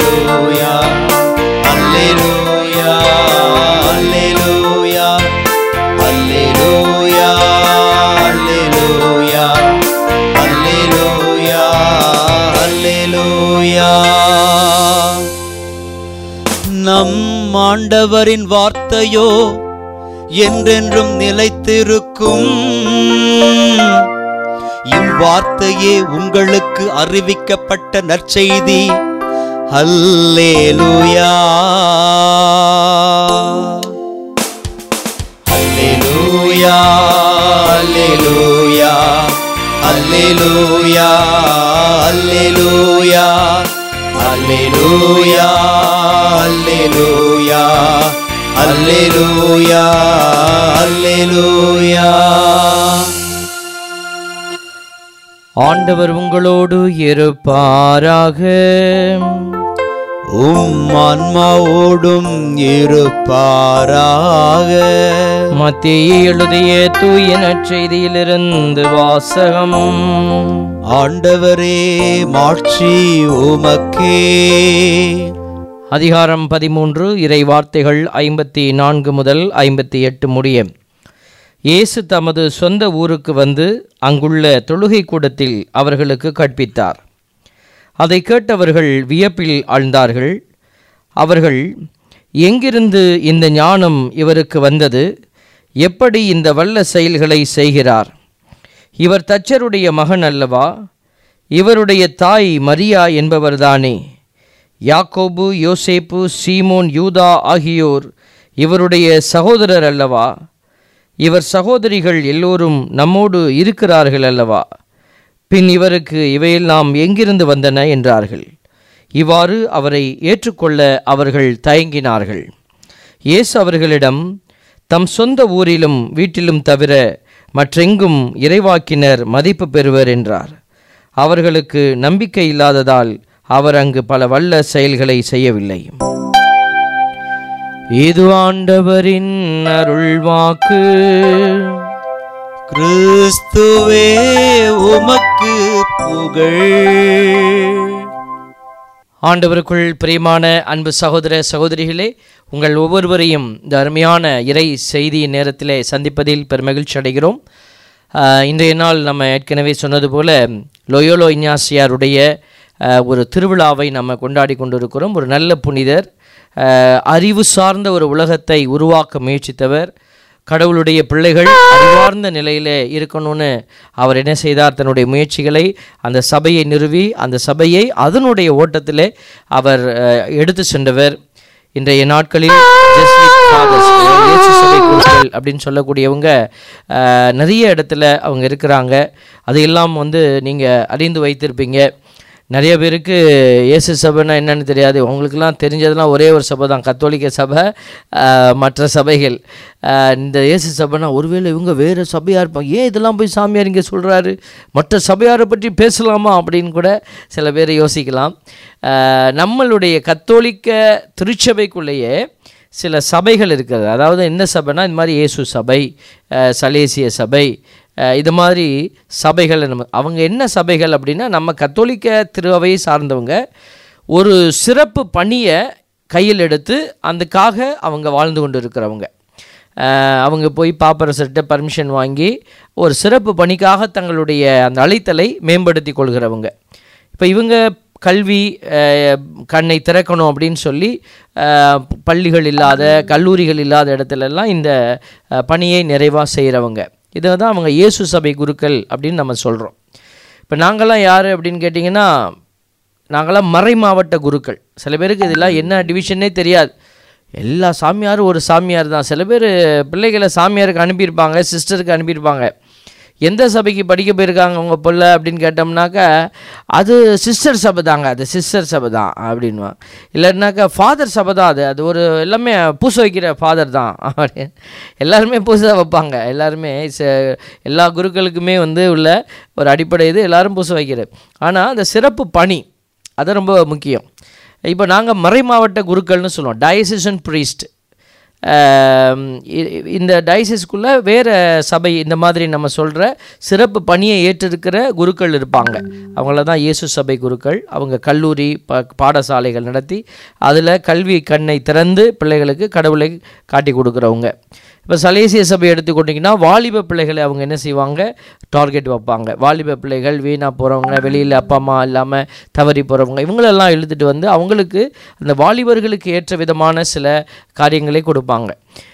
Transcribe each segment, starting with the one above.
அல்லேலூயா அல்லேலூயா அல்லேலூயா அல்லேலூயா அல்லேலூயா அல்லேலூயா அல்லேலூயா நம் ஆண்டவரின் வார்த்தையோ என்றென்றும் நிலைத்திருக்கும் இவ்வார்த்தையே உங்களுக்கு அறிவிக்கப்பட்ட நற்செய்தி அல்லேலூயா அல்லேலூயா அல்லேலூயா அல்லேலூயா அல்லேலூயா அல்லேலூயா அல்லேலூயா அல்லேலூயா அல்லேலூயா ஆண்டவர் உங்களோடு இருப்பாராக உம் ஆன்மாவோடும் இருப்பாராக மத்திய எழுதிய தூய நற்செய்தியிலிருந்து வாசகம் ஆண்டவரே மாட்சி உமக்கே அதிகாரம் பதிமூன்று இறை வார்த்தைகள் ஐம்பத்தி நான்கு முதல் ஐம்பத்தி எட்டு முடிய இயேசு தமது சொந்த ஊருக்கு வந்து அங்குள்ள தொழுகை கூடத்தில் அவர்களுக்கு கற்பித்தார் அதை கேட்டவர்கள் வியப்பில் ஆழ்ந்தார்கள் அவர்கள் எங்கிருந்து இந்த ஞானம் இவருக்கு வந்தது எப்படி இந்த வல்ல செயல்களை செய்கிறார் இவர் தச்சருடைய மகன் அல்லவா இவருடைய தாய் மரியா என்பவர்தானே யாக்கோபு யோசேப்பு சீமோன் யூதா ஆகியோர் இவருடைய சகோதரர் அல்லவா இவர் சகோதரிகள் எல்லோரும் நம்மோடு இருக்கிறார்கள் அல்லவா பின் இவருக்கு இவையெல்லாம் எங்கிருந்து வந்தன என்றார்கள் இவ்வாறு அவரை ஏற்றுக்கொள்ள அவர்கள் தயங்கினார்கள் இயேசு அவர்களிடம் தம் சொந்த ஊரிலும் வீட்டிலும் தவிர மற்றெங்கும் இறைவாக்கினர் மதிப்பு பெறுவர் என்றார் அவர்களுக்கு நம்பிக்கை இல்லாததால் அவர் அங்கு பல வல்ல செயல்களை செய்யவில்லை இது ஆண்டவரின் அருள்வாக்கு கிறிஸ்துவே உமக்கு புகழ் ஆண்டவருக்குள் பிரியமான அன்பு சகோதர சகோதரிகளே உங்கள் ஒவ்வொருவரையும் இந்த அருமையான இறை செய்தி நேரத்திலே சந்திப்பதில் பெருமகிழ்ச்சி அடைகிறோம் ஆஹ், இன்றைய நாள் நம்ம ஏற்கனவே சொன்னது போல லொயோலோ இஞ்ஞாசியாருடைய ஆஹ், ஒரு திருவிழாவை நம்ம கொண்டாடி கொண்டிருக்கிறோம் ஒரு நல்ல புனிதர் ஆஹ், அறிவு சார்ந்த ஒரு உலகத்தை உருவாக்க முயற்சித்தவர் கடவுளுடைய பிள்ளைகள் அறிவார்ந்த நிலையில் இருக்கணும்னு அவர் என்ன செய்தார் தன்னுடைய முயற்சிகளை அந்த சபையை நிறுவி அந்த சபையை அதனுடைய ஓட்டத்திலே அவர் அஹ், எடுத்து சென்றவர் இன்றைய நாட்களில் Jesuit fathers, அதாவது இயேசு சபை குருக்கள் அப்படின்னு சொல்லக்கூடியவங்க அஹ், நிறைய இடத்துல அவங்க இருக்கிறாங்க அதையெல்லாம் வந்து நீங்கள் அறிந்து வைத்திருப்பீங்க நிறைய பேருக்கு இயேசு சபைன்னா என்னன்னு தெரியாது உங்களுக்கெல்லாம் தெரிஞ்சதெல்லாம் ஒரே ஒரு சபை தான் கத்தோலிக்க சபை ஆஹ், மற்ற சபைகள் ஆஹ், இந்த இயேசு சபைனா ஒருவேளை இவங்க வேறு சபையாக இருப்பாங்க ஏன் இதெல்லாம் போய் சாமியார் இங்கே சொல்கிறாரு மற்ற சபையாரை பற்றி பேசலாமா அப்படின்னு கூட சில பேர் யோசிக்கலாம் ஆஹ், நம்மளுடைய கத்தோலிக்க திருச்சபைக்குள்ளேயே சில சபைகள் இருக்கிறது அதாவது என்ன சபைனா இந்த மாதிரி இயேசு சபை ஆஹ், சலேசிய சபை அஹ் இது மாதிரி சபைகள் நம்ம அவங்க என்ன சபைகள் அப்படின்னா நம்ம கத்தோலிக்க திருவையை சார்ந்தவங்க ஒரு சிறப்பு பணியை கையில் எடுத்து அதுக்காக அவங்க வாழ்ந்து கொண்டு இருக்கிறவங்க அஹ் அவங்க போய் பாப்பரசர்கிட்ட பர்மிஷன் வாங்கி ஒரு சிறப்பு பணிக்காக தங்களுடைய அந்த அழைத்தலை மேம்படுத்தி கொள்கிறவங்க இப்போ இவங்க கல்வி அஹ், கண்ணை திறக்கணும் அப்படின்னு சொல்லி அஹ், பள்ளிகள் இல்லாத கல்லூரிகள் இல்லாத இடத்துலலாம் இந்த அஹ், பணியை நிறைவாக செய்கிறவங்க இதை தான் அவங்க இயேசு சபை குருக்கள் அப்படின்னு நம்ம சொல்கிறோம் இப்போ நாங்கள்லாம் யார் அப்படின்னு கேட்டிங்கன்னா நாங்களாம் மறை மாவட்ட குருக்கள் சில பேருக்கு இதெல்லாம் என்ன டிவிஷனே தெரியாது எல்லா சாமியாரும் ஒரு சாமியார் தான் சில பேர் பிள்ளைகளை சாமியாருக்கு அனுப்பியிருப்பாங்க சிஸ்டருக்கு அனுப்பியிருப்பாங்க எந்த சபைக்கு படிக்க போயிருக்காங்க உங்கள் பிள்ளை அப்படின்னு கேட்டோம்னாக்கா அது சிஸ்டர் சபை தாங்க அது சிஸ்டர் சபை தான் அப்படின்வாங்க இல்லைன்னாக்கா ஃபாதர் சபை தான் அது அது ஒரு எல்லாமே பூசை வைக்கிற ஃபாதர் தான் அப்படி எல்லாருமே பூசை வைப்பாங்க எல்லாருமே ச- எல்லா குருக்களுக்குமே வந்து உள்ள ஒரு அடிப்படை இது எல்லாரும் பூசை வைக்கிறது ஆனால் அந்த சிறப்பு பணி அது ரொம்ப முக்கியம் இப்போ நாங்கள் மறை மாவட்ட குருக்கள்னு சொல்லுவோம் டயசிசன் ப்ரீஸ்ட் ஆம், இ- இந்த டயசிஸ்க்குள்ளே வேறு சபை இந்த மாதிரி நம்ம சொல்கிற சிறப்பு பணியை ஏற்றிருக்கிற குருக்கள் இருப்பாங்க அவங்கள தான் இயேசு சபை குருக்கள் அவங்க கல்லூரி ப பாடசாலைகள் நடத்தி அதில் கல்வி கண்ணை திறந்து பிள்ளைகளுக்கு கடவுளை காட்டி கொடுக்குறவங்க இப்போ சலேசிய சபை எடுத்துக்கொண்டிங்கன்னா வாலிப பிள்ளைகளை அவங்க என்ன செய்வாங்க டார்கெட் வைப்பாங்க வாலிப பிள்ளைகள் வீணாக போகிறவங்க வெளியில் அப்பா அம்மா இல்லாமல் தவறி போகிறவங்க இவங்களெல்லாம் இழுத்துட்டு வந்து அவங்களுக்கு அந்த வாலிபர்களுக்கு ஏற்ற விதமான சில காரியங்களை கொடுப்பாங்க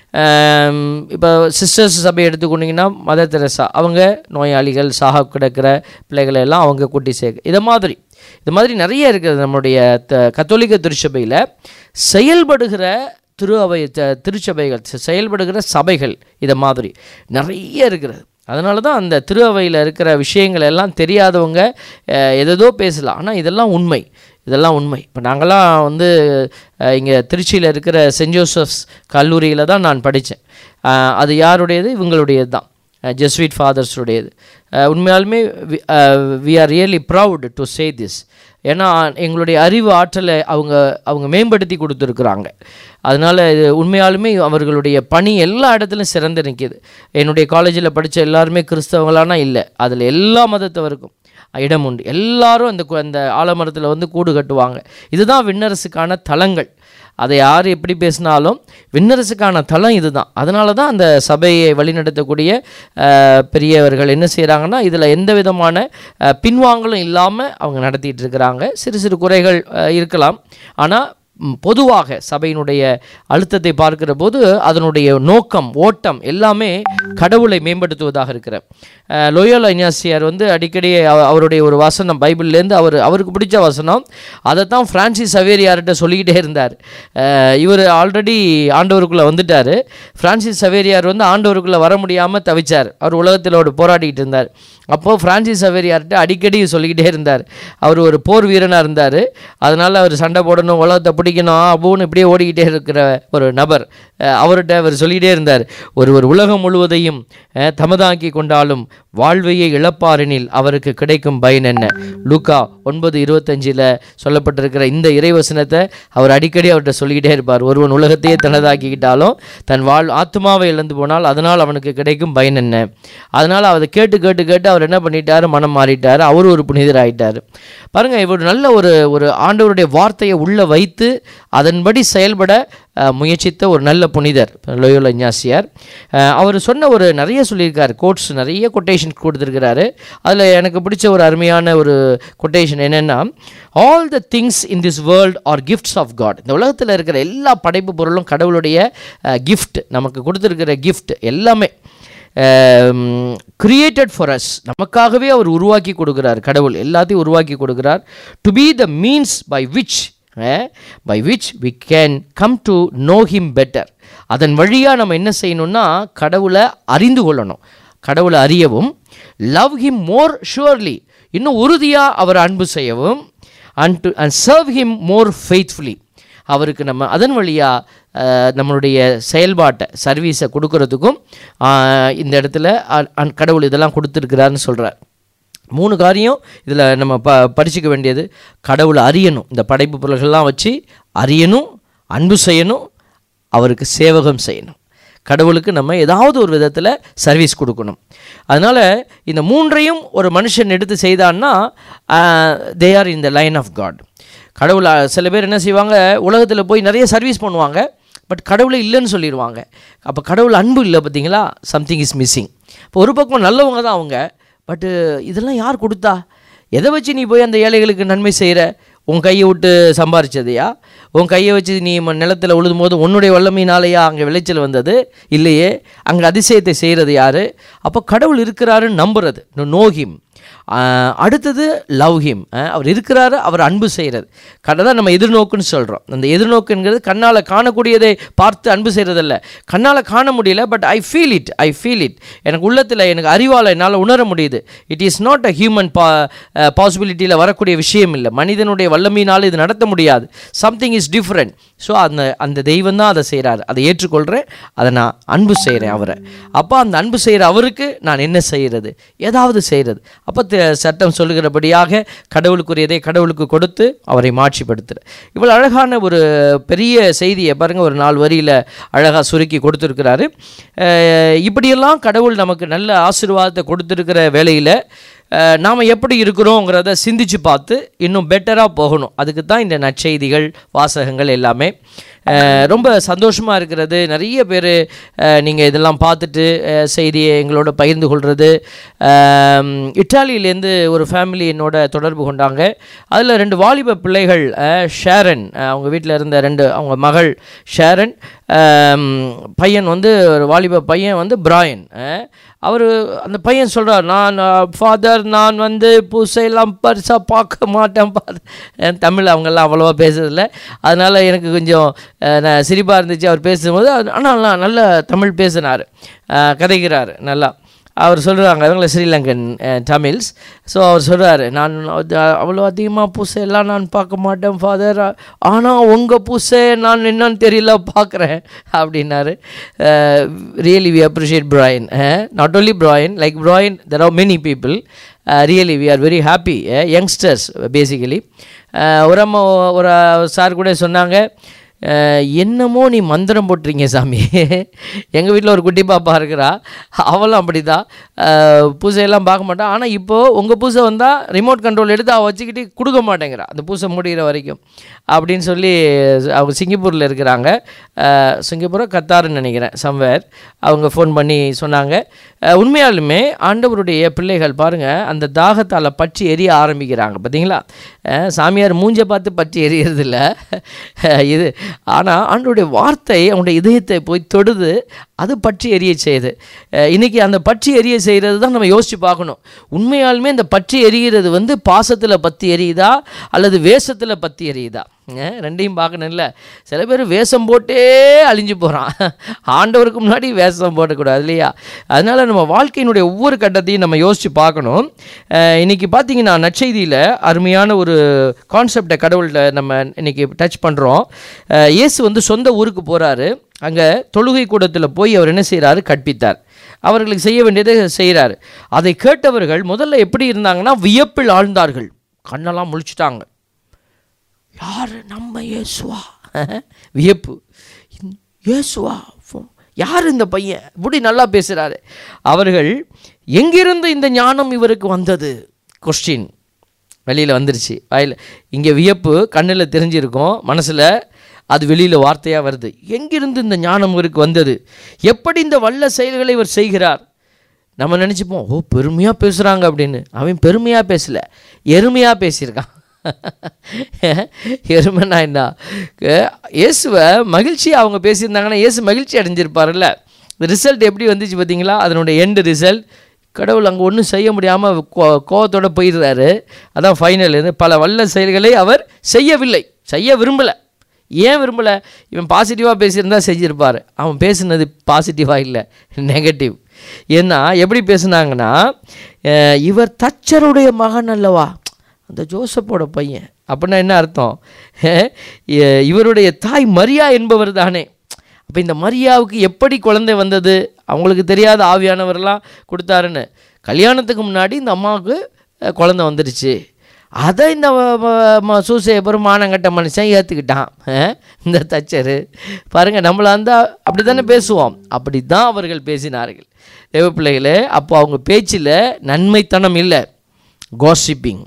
இப்போ சிஸ்டர்ஸ் சபை எடுத்துக்கொண்டிங்கன்னா மதர் தெரசா அவங்க நோயாளிகள் சாக கிடக்கிற பிள்ளைகளை எல்லாம் அவங்க கூட்டி சேர்க்க இதை மாதிரி இது மாதிரி நிறைய இருக்குது நம்முடைய த கத்தோலிக்க திருச்சபையில் செயல்படுகிற திரு அவை த- திருச்சபைகள் செ- செயல்படுகிற சபைகள் இதை மாதிரி நிறைய இருக்கிறது அதனால தான் அந்த திரு அவையில் இருக்கிற விஷயங்கள் எல்லாம் தெரியாதவங்க எதோ பேசலாம் ஆனால் இதெல்லாம் உண்மை இதெல்லாம் உண்மை இப்போ நாங்களாம் வந்து இங்கே திருச்சியில் இருக்கிற சென்ட் ஜோசப்ஸ் கல்லூரியில் தான் நான் படித்தேன் அது யாருடையது இவங்களுடையது தான் ஜெஸ்வீட் ஃபாதர்ஸுடையது உண்மையாலுமே we are really proud to say this ஏன்னா எங்களுடைய அறிவு ஆற்றலை அவங்க அவங்க மேம்படுத்தி கொடுத்துருக்குறாங்க அதனால் இது உண்மையாலுமே அவர்களுடைய பணி எல்லா இடத்துலையும் சிறந்து நிற்கிது என்னுடைய காலேஜில் படித்த எல்லாருமே கிறிஸ்தவங்களானா இல்லை அதில் எல்லா மதத்தவருக்கும் இடம் உண்டு எல்லாரும் அந்த கு- அந்த ஆலமரத்தில் வந்து கூடு கட்டுவாங்க இதுதான் விண்ணரசுக்கான தலங்கள் அதை யார் எப்படி பேசினாலும் விண்ணரசுக்கான தலம் இதுதான் அதனால தான் அந்த சபையை வழிநடத்தக்கூடிய அஹ், பெரியவர்கள் என்ன செய்கிறாங்கன்னா இதில் எந்த விதமான அஹ், பின்வாங்கலும் இல்லாமல் அவங்க நடத்திட்டு இருக்கிறாங்க சிறு சிறு குறைகள் அஹ், இருக்கலாம் ஆனால் ம், பொதுவாக சபையினுடைய அழுத்தத்தை பார்க்கிற போது அதனுடைய நோக்கம் ஓட்டம் எல்லாமே கடவுளை மேம்படுத்துவதாக இருக்கிற அஹ், லோயோலா இஞ்ஞாசியார் வந்து அடிக்கடி அவ- அவருடைய ஒரு வசனம் பைபிள்லேருந்து அவர் அவருக்கு பிடிச்ச வசனம் அதை தான் பிரான்சிஸ் சவேரியார்கிட்ட சொல்லிக்கிட்டே இருந்தார் இவர் ஆல்ரெடி ஆண்டவருக்குள்ளே வந்துட்டார் பிரான்சிஸ் சவேரியார் வந்து ஆண்டவருக்குள்ளே வர முடியாமல் தவிச்சார் அவர் உலகத்திலோடு போராடிட்டு இருந்தார் அப்போது பிரான்சிஸ் சவேரியார்கிட்ட அடிக்கடி சொல்லிக்கிட்டே இருந்தார் அவர் ஒரு போர் வீரனாக இருந்தார் அதனால் அவர் சண்டை போடணும் உலகத்தை பிடிக்கணும் அப்படின்னு இப்படியே ஓடிக்கிட்டே இருக்கிற ஒரு நபர் அஹ் அவர்கிட்ட அவர் சொல்லிக்கிட்டே இருந்தார் ஒருவர் உலகம் முழுவதையும் அஹ், தமதாக்கி கொண்டாலும் வாழ்வையை இழப்பாரெனில் அவருக்கு கிடைக்கும் பயன் என்ன லூக்கா ஒன்பது இருபத்தஞ்சில் சொல்லப்பட்டிருக்கிற இந்த இறைவசனத்தை அவர் அடிக்கடி அவர்கிட்ட சொல்லிக்கிட்டே இருப்பார் ஒருவன் உலகத்தையே தனதாக்கிக்கிட்டாலும் தன் வாழ் ஆத்மாவை இழந்து போனால் அதனால் அவனுக்கு கிடைக்கும் பயன் என்ன அதனால் அதை கேட்டு கேட்டு கேட்டு அவர் என்ன பண்ணிட்டாரு மனம் மாறிட்டார் அவர் ஒரு புனிதர் ஆயிட்டார் பாருங்க இவர் நல்ல ஒரு ஒரு ஆண்டவருடைய வார்த்தையை உள்ள வைத்து அதன்படி செயல்பட அஹ், முயற்சித்த ஒரு நல்ல புனிதர் லோயோலா இஞ்ஞாசியார் அஹ், அவர் சொன்ன ஒரு நிறைய சொல்லியிருக்கார் கோட்ஸ் நிறைய கொட்டேஷன் கொடுத்துருக்கிறாரு அதில் எனக்கு பிடிச்ச ஒரு அருமையான ஒரு கொட்டேஷன் என்னென்னா all the things in this world are gifts of God இந்த உலகத்தில் இருக்கிற எல்லா படைப்பு பொருளும் கடவுளுடைய கிஃப்ட் நமக்கு கொடுத்துருக்கிற கிஃப்ட் எல்லாமே கிரியேட்டட் ஃபார் அஸ் நமக்காகவே அவர் உருவாக்கி கொடுக்குறார் கடவுள் எல்லாத்தையும் உருவாக்கி கொடுக்குறார் to be the means by which by which we can come to know him better அதன் வழியாக நம்ம என்ன செய்யணும்னா கடவுளை அறிந்து கொள்ளணும் கடவுளை அறியவும் லவ் ஹிம் மோர் ஷுவர்லி இன்னும் உறுதியாக அவர் அன்பு செய்யவும் and to and serve him more faithfully அவருக்கு நம்ம அதன் வழியாக நம்மளுடைய செயல்பாட்டை சர்வீஸை கொடுக்கறதுக்கும் ஆஹ், இந்த இடத்துல அ- அ- கடவுள் இதெல்லாம் கொடுத்துருக்கிறாருன்னு சொல்கிறார் மூணு காரியம் இதில் நம்ம ப படிச்சுக்க வேண்டியது கடவுளை அறியணும் இந்த படைப்பு பொருள்கள்லாம் வச்சு அறியணும் அன்பு செய்யணும் அவருக்கு சேவகம் செய்யணும் கடவுளுக்கு நம்ம ஏதாவது ஒரு விதத்தில் சர்வீஸ் கொடுக்கணும் அதனால் இந்த மூன்றையும் ஒரு மனுஷன் எடுத்து செய்தான்னா they are in the line of God கடவுள் அஹ், சில பேர் என்ன செய்வாங்க உலகத்தில் போய் நிறைய சர்வீஸ் பண்ணுவாங்க பட் கடவுளே இல்லைன்னு சொல்லிடுவாங்க அப்போ கடவுள் அன்பு இல்லை பார்த்தீங்களா சம்திங் இஸ் மிஸ்ஸிங் இப்போ ஒரு பக்கம் நல்லவங்க தான் அவங்க பட்டு இதெல்லாம் யார் கொடுத்தா எதை வச்சு நீ போய் அந்த ஏழைகளுக்கு நன்மை செய்கிற உன் கையை விட்டு சம்பாரிச்சதையா உன் கையை வச்சு நீ ம- நிலத்துல உழுதும் போது உன்னுடைய வல்லமையினாலேயா அங்கே விளைச்சல் வந்தது இல்லையே அங்கே அதிசயத்தை செய்கிறது யார் அப்போ கடவுள் இருக்கிறாருன்னு நம்புறது நோ ஹிம் அடுத்தது லவ் ஹிம் அவர் இருக்கிறாரு அவர் அன்பு செய்கிறது கடை தான் நம்ம எதிர்நோக்குன்னு சொல்கிறோம் அந்த எதிர்நோக்குங்கிறது கண்ணால் காணக்கூடியதை பார்த்து அன்பு செய்கிறதில்ல கண்ணால் காண முடியல but I feel it I feel it எனக்கு உள்ளத்தில் எனக்கு அறிவால் என்னால் உணர முடியுது it is not a human பா பாசிபிலிட்டியில் வரக்கூடிய விஷயம் இல்லை மனிதனுடைய வல்லமையினால் இது நடத்த முடியாது சம்திங் இஸ் டிஃப்ரெண்ட் ஸோ அந்த அந்த தெய்வம் தான் அதை செய்கிறாரு அதை ஏற்றுக்கொள்கிறேன் அதை நான் அன்பு செய்கிறேன் அவரை அப்போ அந்த அன்பு செய்கிற அவருக்கு நான் என்ன செய்கிறது ஏதாவது செய்கிறது அப்போ அப்பத்து சட்டம் சொல்லுகிறபடியாக கடவுளுக்குரியதை கடவுளுக்கு கொடுத்து அவரை மாட்சிப்படுத்துற இவ்வளோ அழகான ஒரு பெரிய செய்தியை பாருங்கள் ஒரு நாலு வரியில் அழகாக சுருக்கி கொடுத்துருக்கிறாரு அஹ் இப்படியெல்லாம் கடவுள் நமக்கு நல்ல ஆசீர்வாதத்தை கொடுத்துருக்கிற வேளையில் நாம் எப்படி இருக்கிறோங்கிறத சிந்திச்சு பார்த்து இன்னும் பெட்டராக போகணும் அதுக்கு தான் இந்த நற்செய்திகள் வாசகங்கள் எல்லாமே அஹ் ரொம்ப சந்தோஷமாக இருக்கிறது நிறைய பேர் நீங்கள் இதெல்லாம் பார்த்துட்டு அஹ் செய்தியை எங்களோட பகிர்ந்து கொள்வது அஹ் இட்டாலியிலேருந்து ஒரு ஃபேமிலி என்னோட தொடர்பு கொண்டாங்க அதில் ரெண்டு வாலிப பிள்ளைகள் அஹ் ஷேரன் அஹ் அவங்க வீட்டில் இருந்த ரெண்டு அவங்க மகள் ஷேரன் அஹ் பையன் வந்து ஒரு வாலிப பையன் வந்து பிராயன் அவர் அந்த பையன் சொல்கிறார் நான் ஃபாதர் நான் வந்து பூசையெல்லாம் பெருசாக பார்க்க மாட்டேன் ஃபாதர் தமிழ் அவங்கெல்லாம் அவ்வளோவா பேசுறதில்ல அதனால் எனக்கு கொஞ்சம் அஹ், நான் சிரிப்பாக இருந்துச்சு அவர் பேசும்போது ஆனால் நல்ல தமிழ் பேசினார் கதைக்கிறார் நல்லா அவர் சொல்கிறாங்க அவங்கள ஸ்ரீலங்கன் அஹ், தமிழ்ஸ் ஸோ அவர் சொல்கிறாரு நான் அது அவ்வளோ அதிகமாக பூசையெல்லாம் நான் பார்க்க மாட்டேன் ஃபாதர் ஆனால் உங்கள் பூசை நான் என்னன்னு தெரியல பார்க்குறேன் அப்படின்னாரு really we appreciate Brian not only Brian like Brian there are many people really we are very happy youngsters basically ஒரு அம்மா ஒரு சார் கூட சொன்னாங்க அஹ், என்னமோ நீ மந்திரம் போட்டுறீங்க சாமி எங்கள் வீட்டில் ஒரு குட்டி பாப்பா இருக்கிறா அவளும் அப்படி தான் பூசையெல்லாம் பார்க்க மாட்டான் ஆனால் இப்போது உங்கள் பூசை வந்தால் ரிமோட் கண்ட்ரோல் எடுத்து அவள் வச்சுக்கிட்டு கொடுக்க மாட்டேங்கிறா அந்த பூசை முடிகிற வரைக்கும் அப்படின்னு சொல்லி அவங்க சிங்கப்பூரில் இருக்கிறாங்க அஹ், சிங்கப்பூரா கத்தாருன்னு நினைக்கிறேன் சம்வேர் அவங்க ஃபோன் பண்ணி சொன்னாங்க அஹ், உண்மையாலுமே ஆண்டவருடைய பிள்ளைகள் பாருங்கள் அந்த தாகத்தால் பற்றி எரிய ஆரம்பிக்கிறாங்க பார்த்தீங்களா அஹ், சாமியார் மூஞ்சை பார்த்து பற்றி எரியறதில்ல இது ஆனால் ஆண்டவருடைய வார்த்தை அவனுடைய இதயத்தை போய் தொடுது அது பற்றி எரிய செய்யுது அஹ், இன்னைக்கு அந்த பற்றி எரிய செய்கிறது தான் நம்ம யோசித்து பார்க்கணும் உண்மையாலுமே இந்த பற்றி எரிகிறது வந்து பாசத்தில் பற்றி எரியுதா அல்லது வேஷத்தில் பற்றி எரியுதா அஹ், ரெண்டையும் பார்க்கணும்ல சில பேர் வேஷம் போட்டே அழிஞ்சு போகிறான் ஆண்டவருக்கு முன்னாடி வேஷம் போடக்கூடாது இல்லையா அதனால் நம்ம வாழ்க்கையினுடைய ஒவ்வொரு கட்டத்தையும் நம்ம யோசித்து பார்க்கணும் அஹ், இன்னைக்கு பார்த்தீங்கன்னா நற்செய்தியில் அருமையான ஒரு கான்செப்டை கடவுள்கிட்ட நம்ம இன்னைக்கு டச் பண்ணுறோம் இயேசு வந்து சொந்த ஊருக்கு போகிறாரு அங்கே தொழுகை கூடத்தில் போய் அவர் என்ன செய்கிறாரு கற்பித்தார் அவர்களுக்கு செய்ய வேண்டியதை செய்கிறார் அதை கேட்டவர்கள் முதல்ல எப்படி இருந்தாங்கன்னா வியப்பில் ஆழ்ந்தார்கள் கண்ணெல்லாம் முழிச்சிட்டாங்க யார் நம்ம இயேசுவா வியப்பு இந்த இயேசுவா ஃபோ- யார் இந்த பையன் இப்படி நல்லா பேசுகிறாரு அவர்கள் எங்கிருந்து இந்த ஞானம் இவருக்கு வந்தது கொஸ்டின் வெளியில் வந்துருச்சு வாயில் இங்கே வியப்பு கண்ணில் தெரிஞ்சிருக்கும் மனசில் அது வெளியில் வார்த்தையாக வருது எங்கிருந்து இந்த ஞானம் இவருக்கு வந்தது எப்படி இந்த வல்ல செயல்களை இவர் செய்கிறார் நம்ம நினச்சிப்போம் ஓ பெருமையாக பேசுகிறாங்க அப்படின்னு அவன் பெருமையாக பேசல எருமையாக பேசியிருக்கான் எருமைன்னா என்ன க- இயேசுவை மகிழ்ச்சி அவங்க பேசியிருந்தாங்கன்னா இயேசு மகிழ்ச்சி அடைஞ்சிருப்பார்ல ரிசல்ட் எப்படி வந்துச்சு பார்த்தீங்களா அதனுடைய எண்டு ரிசல்ட் கடவுள் அங்கே ஒன்றும் செய்ய முடியாமல் கோவத்தோட போயிடுறாரு அதான் ஃபைனல் பல வல்ல செயல்களை அவர் செய்யவில்லை செய்ய விரும்பலை ஏன் விரும்பலை இவன் பாசிட்டிவாக பேசியிருந்தா செஞ்சிருப்பார் அவன் பேசுனது பாசிட்டிவாக இல்லை நெகட்டிவ் ஏன்னா எப்படி பேசுனாங்கன்னா அஹ், இவர் தச்சருடைய மகன் அல்லவா அந்த ஜோசப்போட பையன் அப்படின்னா என்ன அர்த்தம் அஹ், இ- இவருடைய தாய் மரியா என்பவர் தானே அப்போ இந்த மரியாவுக்கு எப்படி குழந்தை வந்தது அவங்களுக்கு தெரியாத ஆவியானவரெல்லாம் கொடுத்தாருன்னு கல்யாணத்துக்கு முன்னாடி இந்த அம்மாவுக்கு அஹ், குழந்தை வந்துடுச்சு அதை இந்த சூசேபரும் மானங்கட்ட மனுஷன் ஏற்றுக்கிட்டான் இந்த தச்சர் பாருங்கள் நம்மள அந்த அப்படி தானே பேசுவோம் அப்படி தான் அவர்கள் பேசினார்கள் தேவ பிள்ளைகளே அப்போ அவங்க பேச்சில் நன்மைத்தனம் இல்லை கோசிப்பிங்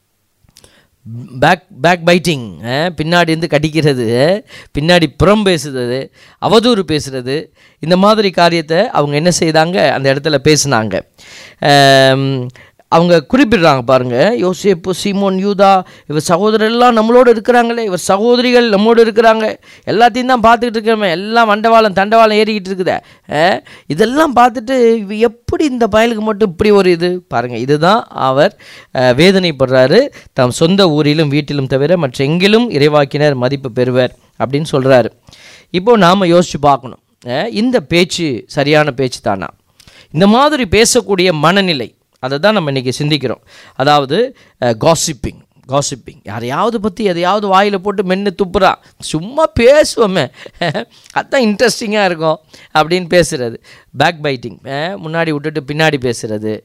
பேக் பேக் பைட்டிங் பின்னாடி இருந்து கடிக்கிறது பின்னாடி புறம் பேசுறது அவதூறு பேசுறது இந்த மாதிரி காரியத்தை அவங்க என்ன செய்தாங்க அந்த இடத்துல பேசுனாங்க ஆம், அவங்க குறிப்பிடுறாங்க பாருங்க யோசேப்பு சீமோன் யூதா இவர் சகோதரர் எல்லாம் நம்மளோட இருக்கிறாங்களே இவர் சகோதரிகள் நம்மளோட இருக்கிறாங்க எல்லாத்தையும் தான் பார்த்துக்கிட்டு இருக்கிறோமே எல்லாம் வண்டவாளம் தண்டவாளம் ஏறிக்கிட்டு இருக்குதே அஹ், இதெல்லாம் பார்த்துட்டு இவ எப்படி இந்த பயலுக்கு மட்டும் இப்படி ஒரு இது பாருங்க இதுதான் அவர் அஹ், வேதனைப்படுறாரு தம் சொந்த ஊரிலும் வீட்டிலும் தவிர மற்ற எங்கிலும் இறைவாக்கினர் மதிப்பு பெறுவர் அப்படின்னு சொல்றாரு இப்போ நாம் யோசிச்சு பார்க்கணும் அஹ், இந்த பேச்சு சரியான பேச்சு தானா இந்த மாதிரி பேசக்கூடிய மனநிலை அதை தான் நம்ம இன்றைக்கி சிந்திக்கிறோம் அதாவது காசிப்பிங் காசிப்பிங் யாரையாவது பற்றி எதையாவது வாயில் போட்டு மென்று துப்புறான் சும்மா பேசுவோமே அதுதான் இன்ட்ரெஸ்டிங்காக இருக்கும் அப்படின்னு பேசுகிறது பேக் பைட்டிங் முன்னாடி விட்டுட்டு பின்னாடி பேசுகிறது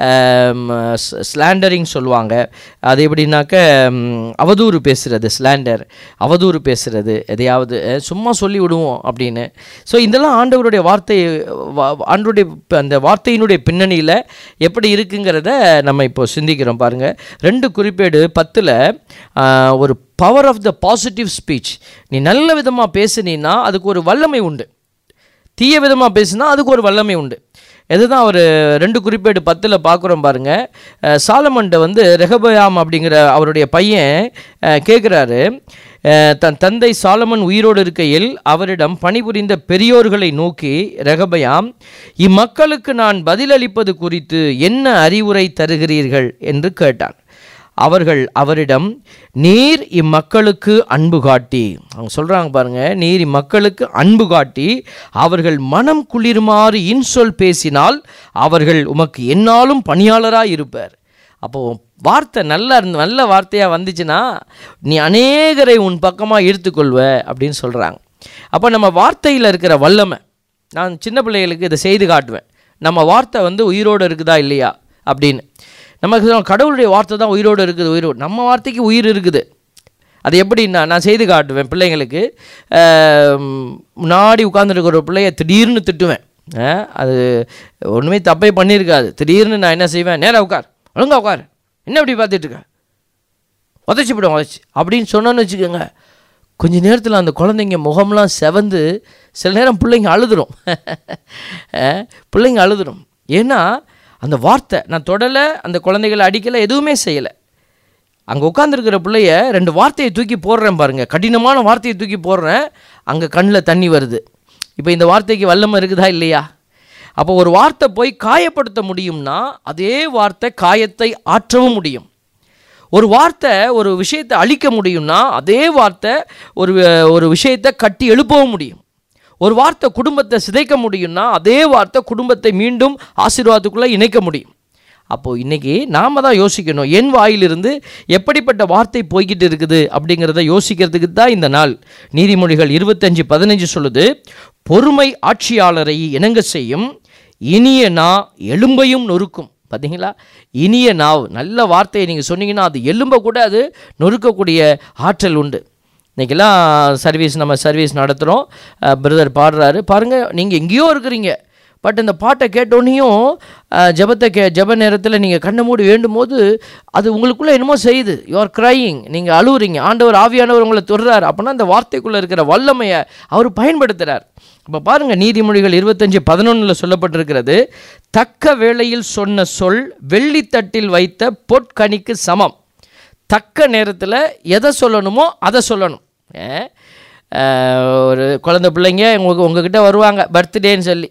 ஸ்லாண்டரிங் சொல்லுவாங்க அது எப்படின்னாக்க ம், அவதூறு பேசுகிறது ஸ்லாண்டர் அவதூறு பேசுகிறது எதையாவது அஹ், சும்மா சொல்லி விடுவோம் அப்படின்னு ஸோ இதெல்லாம் ஆண்டவருடைய வார்த்தை வா- ஆண்டவருடைய ப- அந்த வார்த்தையினுடைய பின்னணியில் எப்படி இருக்குங்கிறத நம்ம இப்போ சிந்திக்கிறோம் பாருங்கள் ரெண்டு குறிப்பேடு பத்தில் ஒரு power of the positive speech நீ நல்ல விதமாக பேசுனீன்னா அதுக்கு ஒரு வல்லமை உண்டு தீய விதமாக பேசுனா அதுக்கு ஒரு வல்லமை உண்டு இதுதான் அவர் ரெண்டு குறிப்பேடு பத்தில் பார்க்குறோம் பாருங்கள் சாலமன்ட்ட வந்து ரெகபயாம் அப்படிங்கிற அவருடைய பையன் கேட்குறாரு தன் தந்தை சாலமன் உயிரோடு இருக்கையில் அவரிடம் பணிபுரிந்த பெரியோர்களை நோக்கி ரெகபயாம் இம்மக்களுக்கு நான் பதிலளிப்பது குறித்து என்ன அறிவுரை தருகிறீர்கள் என்று கேட்டான் அவர்கள் அவரிடம் நீர் இம்மக்களுக்கு அன்பு காட்டி அவங்க சொல்கிறாங்க பாருங்க நீர் இம்மக்களுக்கு அன்பு காட்டி அவர்கள் மனம் குளிருமாறு இன்சொல் பேசினால் அவர்கள் உமக்கு எந்நாளும் பணியாளராக இருப்பார் அப்போது வார்த்தை நல்லா இருந்து நல்ல வார்த்தையாக வந்துச்சுன்னா நீ அநேகரை உன் பக்கமாக ஈர்த்துக்கொள்வ அப்படின்னு சொல்கிறாங்க அப்போ நம்ம வார்த்தையில் இருக்கிற வல்லமை நான் சின்ன பிள்ளைகளுக்கு இதை செய்து காட்டுவேன் நம்ம வார்த்தை வந்து உயிரோடு இருக்குதா இல்லையா அப்படின்னு நமக்கு சொல்லுவோம், கடவுளுடைய வார்த்தை தான் உயிரோடு இருக்குது உயிரோடு நம்ம வார்த்தைக்கு உயிர் இருக்குது அது எப்படின்னா நான் செய்து காட்டுவேன் பிள்ளைங்களுக்கு ஆம், முன்னாடி உட்காந்துருக்கிற ஒரு பிள்ளைய திடீர்னு திட்டுவேன் ஆ, அது ஒன்றுமே தப்பே பண்ணியிருக்காது திடீர்னு நான் என்ன செய்வேன் நேரா உட்கார் ஒழுங்கா உட்கார் என்ன இப்படி பார்த்துட்டு இருக்க உதச்சி விடும் உதச்சி அப்படின்னு சொன்னோன்னு வச்சுக்கோங்க கொஞ்ச நேரத்தில் அந்த குழந்தைங்க முகம்லாம் செவந்து சில நேரம் பிள்ளைங்க அழுதுரும் அஹ், பிள்ளைங்க அழுதுரும் ஏன்னா அந்த வார்த்தை நான் தொடலை அந்த குழந்தைகளை அடிக்கலை எதுவுமே செய்யலை அங்கே உட்காந்துருக்கிற பிள்ளைய ரெண்டு வார்த்தையை தூக்கி போடுறேன் பாருங்க கடினமான வார்த்தையை தூக்கி போடுறேன் அங்கே கண்ணில் தண்ணி வருது இப்போ இந்த வார்த்தைக்கு வல்லமை இருக்குதா இல்லையா அப்போ ஒரு வார்த்தை போய் காயப்படுத்த முடியும்னா அதே வார்த்தை காயத்தை ஆற்றவும் முடியும் ஒரு வார்த்தை ஒரு விஷயத்தை அழிக்க முடியும்னா அதே வார்த்தை ஒரு ஒரு விஷயத்தை கட்டி எழுப்பவும் முடியும் ஒரு வார்த்தை குடும்பத்தை சிதைக்க முடியும்னா அதே வார்த்தை குடும்பத்தை மீண்டும் ஆசீர்வாதத்துக்குள்ளே இணைக்க முடியும் அப்போது இன்றைக்கி நாம் தான் யோசிக்கணும் என் வாயிலிருந்து எப்படிப்பட்ட வார்த்தை போய்கிட்டு இருக்குது அப்படிங்கிறத யோசிக்கிறதுக்கு தான் இந்த நாள் நீதிமொழிகள் இருபத்தஞ்சு பதினஞ்சு சொல்லுது பொறுமை ஆட்சியாளரை இணங்க செய்யும் இனிய நா எலும்பையும் நொறுக்கும் பார்த்தீங்களா இனிய நாவ் நல்ல வார்த்தையை நீங்கள் சொன்னீங்கன்னா அது எலும்பை கூட அது நொறுக்கக்கூடிய ஆற்றல் உண்டு இன்றைக்கெல்லாம் சர்வீஸ் நம்ம சர்வீஸ் நடத்துகிறோம் பிரதர் பாடுறாரு பாருங்கள் நீங்கள் எங்கேயோ இருக்கிறீங்க பட் இந்த பாட்டை கேட்டோன்னையும் ஜெபத்தை கே ஜெப நேரத்தில் நீங்கள் கண்ணை மூடி வேண்டும் போது அது உங்களுக்குள்ளே என்னமோ செய்யுது யூ ஆர் க்ரையிங் நீங்கள் அழுவுறீங்க ஆண்டவர் ஆவியானவர் உங்களை தொடுறார் அப்படின்னா அந்த வார்த்தைக்குள்ளே இருக்கிற வல்லமையை அவர் பயன்படுத்துகிறார் இப்போ பாருங்கள் நீதிமொழிகள் இருபத்தஞ்சி பதினொன்றில் சொல்லப்பட்டிருக்கிறது தக்க வேளையில் சொன்ன சொல் வெள்ளித்தட்டில் வைத்த பொற்கனிக்கு சமம் தக்க நேரத்தில் எதை சொல்லணுமோ அதை சொல்லணும் ஏன்? அஹ், ஒரு குழந்தை பிள்ளைங்க உங்களுக்கு உங்ககிட்ட வருவாங்க பர்த்டேன்னு சொல்லி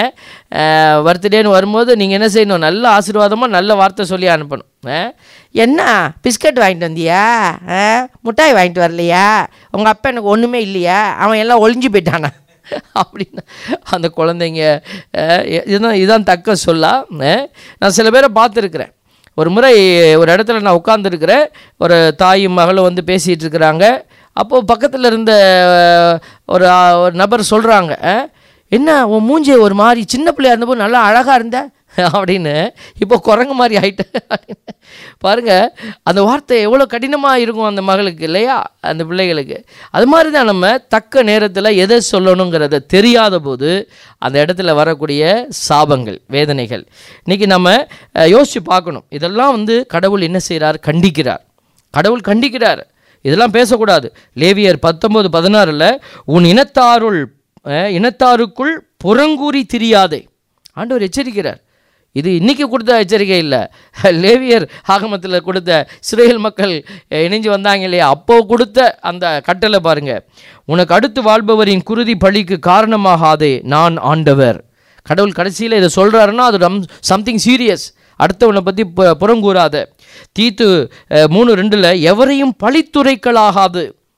பர்த்டேன்னு வரும்போது நீங்கள் என்ன செய்யணும் நல்ல ஆசீர்வாதமாக நல்ல வார்த்தை சொல்லி அனுப்பணும் அஹ், என்ன பிஸ்கட் வாங்கிட்டு வந்தியா அஹ், மிட்டாய் வாங்கிட்டு வரலையா உங்கள் அப்பா எனக்கு ஒன்றுமே இல்லையா அவன் எல்லாம் ஒளிஞ்சு போயிட்டானா அப்படின்னு அந்த குழந்தைங்க அஹ், இதுதான் இதுதான் தக்க சொல்லா அஹ், நான் சில பேரை பார்த்துருக்குறேன் ஒரு முறை ஒரு இடத்துல நான் உட்காந்துருக்கிறேன் ஒரு தாயும் மகளும் வந்து பேசிகிட்டு இருக்கிறாங்க அப்போது பக்கத்தில் இருந்த அஹ், ஒரு ஆ- ஒரு நபர் சொல்கிறாங்க என்ன உன் மூஞ்சி ஒரு மாதிரி சின்ன பிள்ளையா இருந்தபோது நல்லா அழகாக இருந்த அப்படின்னு இப்போ குரங்கு மாதிரி ஆயிட்ட அப்படின்னு. பாருங்க அந்த வார்த்தை எவ்வளோ கடினமாக இருக்கும் அந்த மகளுக்கு இல்லையா அந்த பிள்ளைகளுக்கு அது மாதிரி தான் நம்ம தக்க நேரத்தில் எதை சொல்லணுங்கிறத தெரியாத போது அந்த இடத்துல வரக்கூடிய சாபங்கள் வேதனைகள் இன்றைக்கி நம்ம அஹ், யோசித்து பார்க்கணும் இதெல்லாம் வந்து கடவுள் என்ன செய்கிறார் கண்டிக்கிறார் கடவுள் கண்டிக்கிறார் இதெல்லாம் பேசக்கூடாது லேவியர் பத்தொன்பது பதினாறில் உன் இனத்தாருள் அஹ், இனத்தாருக்குள் புறங்கூறி திரியாதே ஆண்டவர் எச்சரிக்கிறார் இது இன்னைக்கு கொடுத்த எச்சரிக்கை இல்லை லேவியர் ஆகமத்தில் கொடுத்த இஸ்ரேல் மக்கள் அஹ், இணைஞ்சு வந்தாங்க இல்லையா அப்போ கொடுத்த அந்த கட்டளை பாருங்க உனக்கு அடுத்து வாழ்பவரின் குருதி பழிக்கு காரணமாகாதே நான் ஆண்டவர் கடவுள் கடைசியில் இதை சொல்கிறாருன்னா அது ரம் சம்திங் சீரியஸ் அடுத்தவனை பற்றி புறங்கூறாத தீத்து அஹ், மூணு ரெண்டில் எவரையும் பழித்துரைக்கலாகாது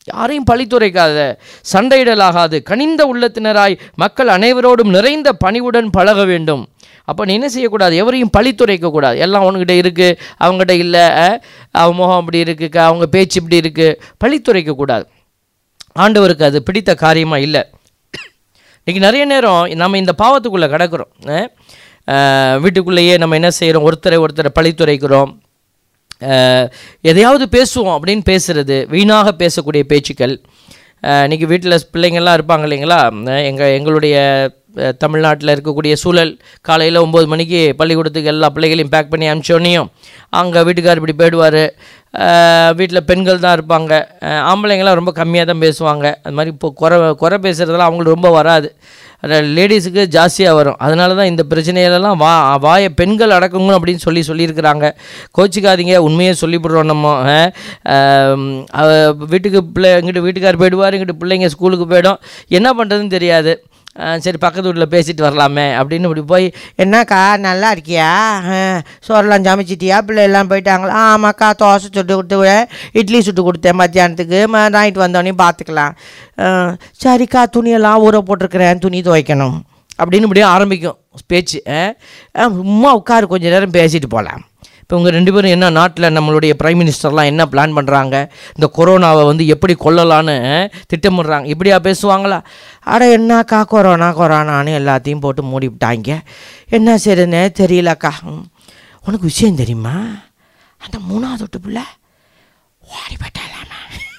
யாரையும் பழித்துரைக்காத சண்டையிடலாகாது கனிந்த உள்ளத்தினராய் மக்கள் அனைவரோடும் நிறைந்த பணிவுடன் பழக வேண்டும் அப்போ நீ என்ன செய்யக்கூடாது எவரையும் பழித்துரைக்கக்கூடாது எல்லாம் உன்கிட்ட இருக்குது அவங்ககிட்ட இல்லை அஹ், அவன் முகம் அப்படி இருக்குது அவங்க பேச்சு இப்படி இருக்குது பழித்துரைக்கக்கூடாது ஆண்டவருக்கு அது பிடித்த காரியமாக இல்லை இன்றைக்கி நிறைய நேரம் நம்ம இந்த பாவத்துக்குள்ளே கிடக்கிறோம் அஹ், அஹ், வீட்டுக்குள்ளேயே நம்ம என்ன செய்கிறோம் ஒருத்தரை ஒருத்தரை பழித்துரைக்கிறோம் அஹ், எதையாவது பேசுவோம் அப்படின்னு பேசுறது வீணாக பேசக்கூடிய பேச்சுக்கள் அஹ், இன்னைக்கு வீட்டில் பிள்ளைங்கள்லாம் இருப்பாங்க இல்லைங்களா எங்கள் எங்களுடைய தமிழ்நாட்டில் இருக்கக்கூடிய சூழல் காலையில் ஒம்பது மணிக்கு பள்ளிக்கூடத்துக்கு எல்லா பிள்ளைகளையும் பேக் பண்ணி அனுப்பிச்சோன்னையும் அங்கே வீட்டுக்கார் இப்படி போயிடுவார் வீட்டில் பெண்கள் தான் இருப்பாங்க அஹ், ஆம்பளைங்களாம் ரொம்ப கம்மியாக தான் பேசுவாங்க அது மாதிரி இப்போ குறை குறை பேசுகிறதெல்லாம் அவங்களுக்கு ரொம்ப வராது லேடிஸுக்கு ஜாஸ்தியாக வரும் அதனால தான் இந்த பிரச்சனையிலலாம் வா வாயை பெண்கள் அடக்குங்க அப்படின்னு சொல்லி சொல்லியிருக்கிறாங்க கோச்சிக்காதீங்க உண்மையே சொல்லிவிடுறோம் நம்ம அஹ், ஆம், அவ வீட்டுக்கு பிள்ளை இங்கிட்டு வீட்டுக்கார் போயிடுவார் இங்கிட்டு பிள்ளைங்க ஸ்கூலுக்கு போயிடும் என்ன பண்ணுறதுன்னு தெரியாது அஹ், சரி பக்கத்து வீட்டில் பேசிட்டு வரலாமே அப்படின்னு இப்படி போய் என்னக்கா நல்லா இருக்கியா ஆ, சோறெல்லாம் சமைச்சிட்டியா பிள்ளை எல்லாம் போயிட்டாங்களா ஆமாக்கா தோசை சுட்டு கொடுத்து இட்லி சுட்டு கொடுத்தேன் மத்தியானத்துக்கு ம நைட் வந்தோடனே பார்த்துக்கலாம் ஆ, சரிக்கா துணியெல்லாம் ஊற போட்டிருக்கிறேன் துணி துவைக்கணும் அப்படின்னு இப்படியே ஆரம்பிக்கும் பேச்சு அஹ். ஆ, சும்மா உட்காரு கொஞ்ச நேரம் பேசிட்டு போகலாம் இப்போ உங்கள் ரெண்டு பேரும் என்ன நாட்டில் நம்மளுடைய பிரைம் மினிஸ்டர்லாம் என்ன பிளான் பண்ணுறாங்க இந்த கொரோனாவை வந்து எப்படி கொல்லலான்னு அஹ், திட்டமிடுறாங்க இப்படியா பேசுவாங்களா அட என்னக்கா கொரோனா கொரோனான்னு எல்லாத்தையும் போட்டு மூடி விட்டாங்க என்ன செய்யுதுன்னே தெரியலக்கா ம். உனக்கு விஷயம் தெரியுமா அந்த மூணாவது வீட்டு பிள்ளை ஓடி போயிட்டாலாமா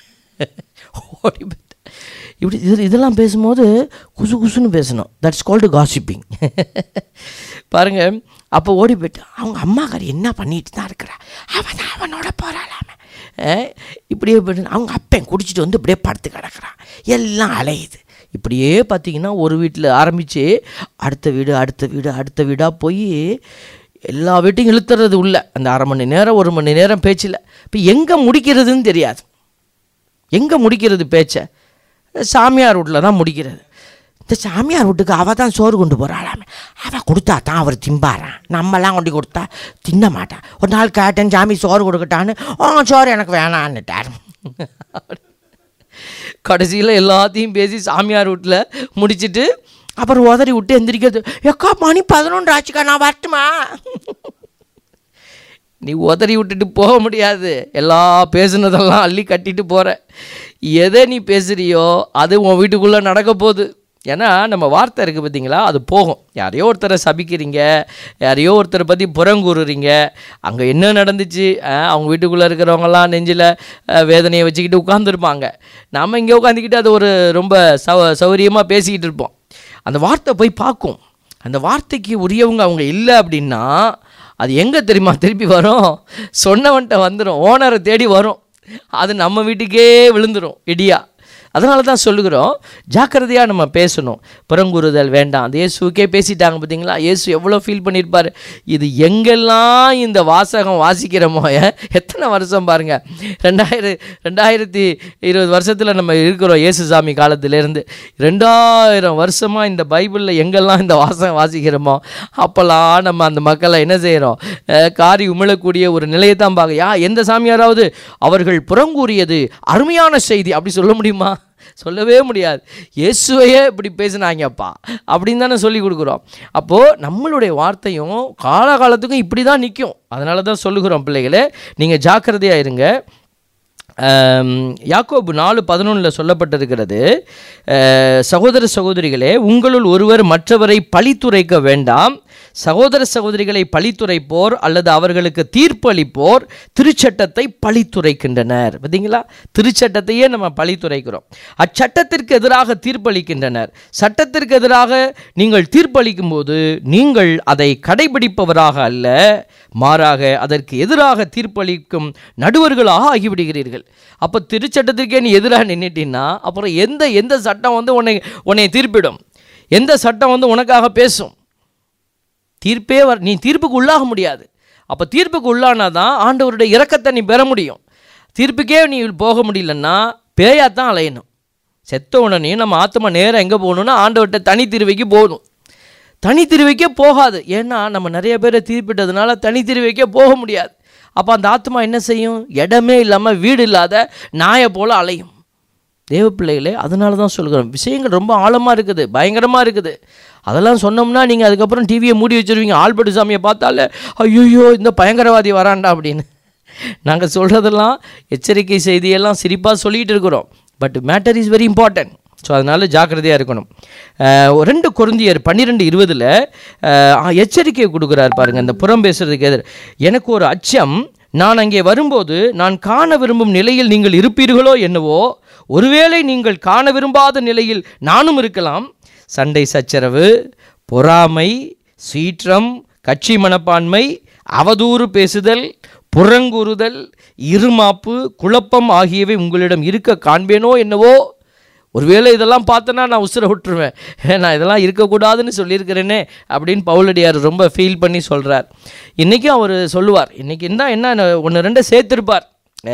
ஓடி போயிட்டு. இப்படி இது இதெல்லாம் பேசும்போது குசு குசுன்னு பேசணும் தட்ஸ் கால்டு காசிப்பிங் பாருங்க அப்போ ஓடி போயிட்டு அவங்க அம்மாக்காரி என்ன பண்ணிட்டு தான் இருக்கிறா அவன் தான் அவனோட போகிறாளாம இப்படியே போயிட்டு அவங்க அப்பன் குடிச்சிட்டு வந்து இப்படியே படுத்து கிடக்குறான் எல்லாம் அலையுது இப்படியே பார்த்தீங்கன்னா ஒரு வீட்டில் ஆரம்பித்து அடுத்த வீடு அடுத்த வீடு அடுத்த வீடாக போய் எல்லா வீட்டையும் இழுத்துறது உள்ள அந்த அரை மணி நேரம் ஒரு மணி நேரம் பேச்சில் இப்போ எங்கே முடிக்கிறதுன்னு தெரியாது எங்கே முடிக்கிறது பேச்சை சாமியார் வீட்டில் தான் முடிக்கிறது இந்த சாமியார் வீட்டுக்கு அவள் தான் சோறு கொண்டு போகிறாளாமே அவள் கொடுத்தா தான் அவர் திம்பாரான் நம்மலாம் கொண்டு கொடுத்தா தின்ன மாட்டான் ஒரு நாள் கேட்டேன் சாமி சோறு கொடுக்கட்டான்னு ஆ சோறு எனக்கு வேணான்னுட்டார் கடைசியில் எல்லாத்தையும் பேசி சாமியார் வீட்டில் முடிச்சிட்டு அப்புறம் உதறி விட்டு எந்திரிக்கிறது எக்கா மணி பதினொன்று ஆச்சுக்கா நான் வரட்டுமா நீ உதறி விட்டுட்டு போக முடியாது எல்லா பேசுனதெல்லாம் அள்ளி கட்டிட்டு போகிற எதை நீ பேசுறியோ அது உன் வீட்டுக்குள்ளே நடக்க போகுது ஏன்னா நம்ம வார்த்தை இருக்குது பார்த்தீங்களா அது போகும் யாரையோ ஒருத்தரை சபிக்கிறீங்க யாரையோ ஒருத்தரை பற்றி புறங்கூறுறீங்க அங்கே என்ன நடந்துச்சு அஹ், அவங்க வீட்டுக்குள்ளே இருக்கிறவங்கலாம் நெஞ்சில் அஹ், வேதனையை வச்சுக்கிட்டு உட்காந்துருப்பாங்க நாம் இங்கே உட்காந்துக்கிட்டு அது ஒரு ரொம்ப சௌ சௌரியமாக பேசிக்கிட்டு இருப்போம் அந்த வார்த்தை போய் பார்க்கும் அந்த வார்த்தைக்கு உரியவங்க அவங்க இல்லை அப்படின்னா அது எங்கே தெரியுமா திருப்பி வரும் சொன்னவன்ட்ட வந்துடும் ஓனரை தேடி வரும் அது நம்ம வீட்டுக்கே விழுந்துடும் இடியா அதனால தான் சொல்லுகிறோம் ஜாக்கிரதையாக நம்ம பேசணும் புறங்குறுதல் வேண்டாம் அந்த இயேசுக்கே பேசிட்டாங்க பார்த்தீங்களா இயேசு எவ்வளோ ஃபீல் பண்ணியிருப்பார் இது எங்கெல்லாம் இந்த வாசகம் வாசிக்கிறோமோ ஏ- எத்தனை வருஷம் பாருங்கள் ரெண்டாயிரம் ரெண்டாயிரத்தி இருபது வருஷத்தில் நம்ம இருக்கிறோம் இயேசுசாமி காலத்திலேருந்து ரெண்டாயிரம் வருஷமாக இந்த பைபிளில் எங்கெல்லாம் இந்த வாசகம் வாசிக்கிறோமோ அப்போல்லாம் நம்ம அந்த மக்களை என்ன செய்கிறோம் காரி உமிழக்கூடிய ஒரு நிலையை தான் பார்க்க யா எந்த சாமியாராவது அவர்கள் புறங்கூறியது அருமையான செய்தி அப்படி சொல்ல முடியுமா சொல்லவே முடியாது இயேசுவையே இப்படி பேசினாங்கப்பா அப்படின்னு தானே சொல்லி கொடுக்குறோம் அப்போது நம்மளுடைய வார்த்தையும் காலகாலத்துக்கும் இப்படி தான் நிற்கும் அதனால தான் சொல்லுகிறோம் பிள்ளைகளே நீங்கள் ஜாக்கிரதையாக இருங்க ஆம், யாக்கோபு நாலு பதினொன்றில் சொல்லப்பட்டிருக்கிறது அஹ், சகோதர சகோதரிகளே உங்களுள் ஒருவர் மற்றவரை பழித்துரைக்க வேண்டாம் சகோதர சகோதரிகளை பழித்துரைப்போர் அல்லது அவர்களுக்கு தீர்ப்பளிப்போர் திருச்சட்டத்தை பழித்துரைக்கின்றனர் பார்த்தீங்களா திருச்சட்டத்தையே நம்ம பழித்துரைக்கிறோம் அச்சட்டத்திற்கு எதிராக தீர்ப்பளிக்கின்றனர் சட்டத்திற்கு எதிராக நீங்கள் தீர்ப்பளிக்கும் போது நீங்கள் அதை கடைபிடிப்பவராக அல்ல மாறாக அதற்கு எதிராக தீர்ப்பளிக்கும் நடுவர்களாக ஆகிவிடுகிறீர்கள் அப்போ திருச்சட்டத்திற்கே நீ எதிராக நின்றுட்டீன்னா அப்புறம் எந்த எந்த சட்டம் வந்து உன்னை உன்னை தீர்ப்பிடும் எந்த சட்டம் வந்து உனக்காக பேசும் தீர்ப்பே வர நீ தீர்ப்புக்கு உள்ளாக முடியாது அப்போ தீர்ப்புக்கு உள்ளானா தான் ஆண்டவருடைய இரக்கத்தை நீ பெற முடியும் தீர்ப்புக்கே நீ போக முடியலன்னா பேயாக தான் அலையணும் செத்த உடனே நம்ம ஆத்மா நேரம் எங்கே போகணும்னா ஆண்டவர்கிட்ட தனி திருவைக்கு போகணும் தனி திருவைக்கே போகாது ஏன்னா நம்ம நிறைய பேரை தீர்ப்பிட்டதுனால தனி திருவைக்கே போக முடியாது அப்போ அந்த ஆத்மா என்ன செய்யும் இடமே இல்லாமல் வீடு இல்லாத நாயை போல் அலையும் தேவ பிள்ளைகளே அதனால தான் சொல்கிறோம் விஷயங்கள் ரொம்ப ஆழமாக இருக்குது பயங்கரமாக இருக்குது அதெல்லாம் சொன்னோம்னா நீங்கள் அதுக்கப்புறம் டிவியை மூடி வச்சிருவீங்க ஆல்பர்ட் சாமியை பார்த்தாலே ஐயோ இந்த பயங்கரவாதி வரான்டா அப்படின்னு நாங்கள் சொல்கிறதெல்லாம் எச்சரிக்கை செய்தியெல்லாம் சிரிப்பாக சொல்லிகிட்டு இருக்கிறோம் but matter is very important so அதனால் ஜாக்கிரதையாக இருக்கணும் அஹ், ஒரு ரெண்டு குருந்தியர் பன்னிரெண்டு இருபதில் எச்சரிக்கை கொடுக்குறார் பாருங்கள் இந்த புறம் பேசுறதுக்கு எதிர் எனக்கு ஒரு அச்சம் நான் அங்கே வரும்போது நான் காண விரும்பும் நிலையில் நீங்கள் இருப்பீர்களோ என்னவோ ஒருவேளை நீங்கள் காண விரும்பாத நிலையில் நானும் இருக்கலாம் சண்டை சச்சரவு பொறாமை சீற்றம் கட்சி மனப்பான்மை அவதூறு பேசுதல் புறங்கூறுதல் இருமாப்பு குழப்பம் ஆகியவை உங்களிடம் இருக்க காண்பேனோ என்னவோ ஒருவேளை இதெல்லாம் பார்த்தனா நான் உசுரை விட்டுருவேன் நான் இதெல்லாம் இருக்கக்கூடாதுன்னு சொல்லியிருக்கிறேனே அப்படின்னு பவுலடியார் ரொம்ப ஃபீல் பண்ணி சொல்கிறார் இன்றைக்கும் அவர் சொல்லுவார் இன்றைக்கி என்ன என்ன ஒன்று ரெண்டை சேர்த்திருப்பார்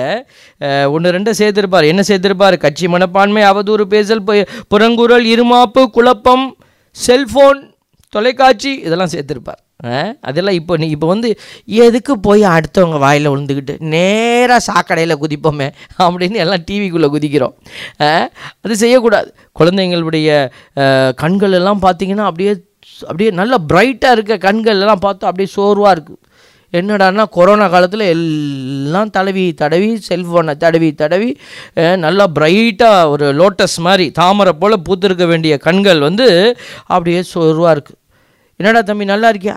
ஒன்று ரெண்டை சேர்த்திருப்பார் என்ன சேர்த்திருப்பார் கட்சி மனப்பான்மை அவதூறு பேசல் பு- புறங்கூறல் இருமாப்பு குழப்பம் செல்ஃபோன் தொலைக்காட்சி இதெல்லாம் சேர்த்திருப்பார் அஹ், அதெல்லாம் இப்போ நீ இப்போ வந்து எதுக்கு போய் அடுத்தவங்க வாயில் விழுந்துக்கிட்டு நேராக சாக்கடையில் குதிப்போமே அப்படின்னு எல்லாம் டிவிக்குள்ளே குதிக்கிறோம் அஹ், அது செய்யக்கூடாது குழந்தைங்களுடைய அஹ், கண்கள் எல்லாம் பார்த்தீங்கன்னா அப்படியே அப்படியே நல்ல பிரைட்டாக இருக்க கண்கள் எல்லாம் பார்த்தா அப்படியே சோர்வாக இருக்குது என்னடான்னா கொரோனா காலத்தில் எல்லாம் தடவி தடவி செல்ஃபோனை தடவி தடவி அஹ், நல்லா பிரைட்டாக ஒரு லோட்டஸ் மாதிரி தாமரை போல் பூத்திருக்க வேண்டிய கண்கள் வந்து அப்படியே சோர்வாக இருக்குது என்னடா தம்பி நல்லா இருக்கியா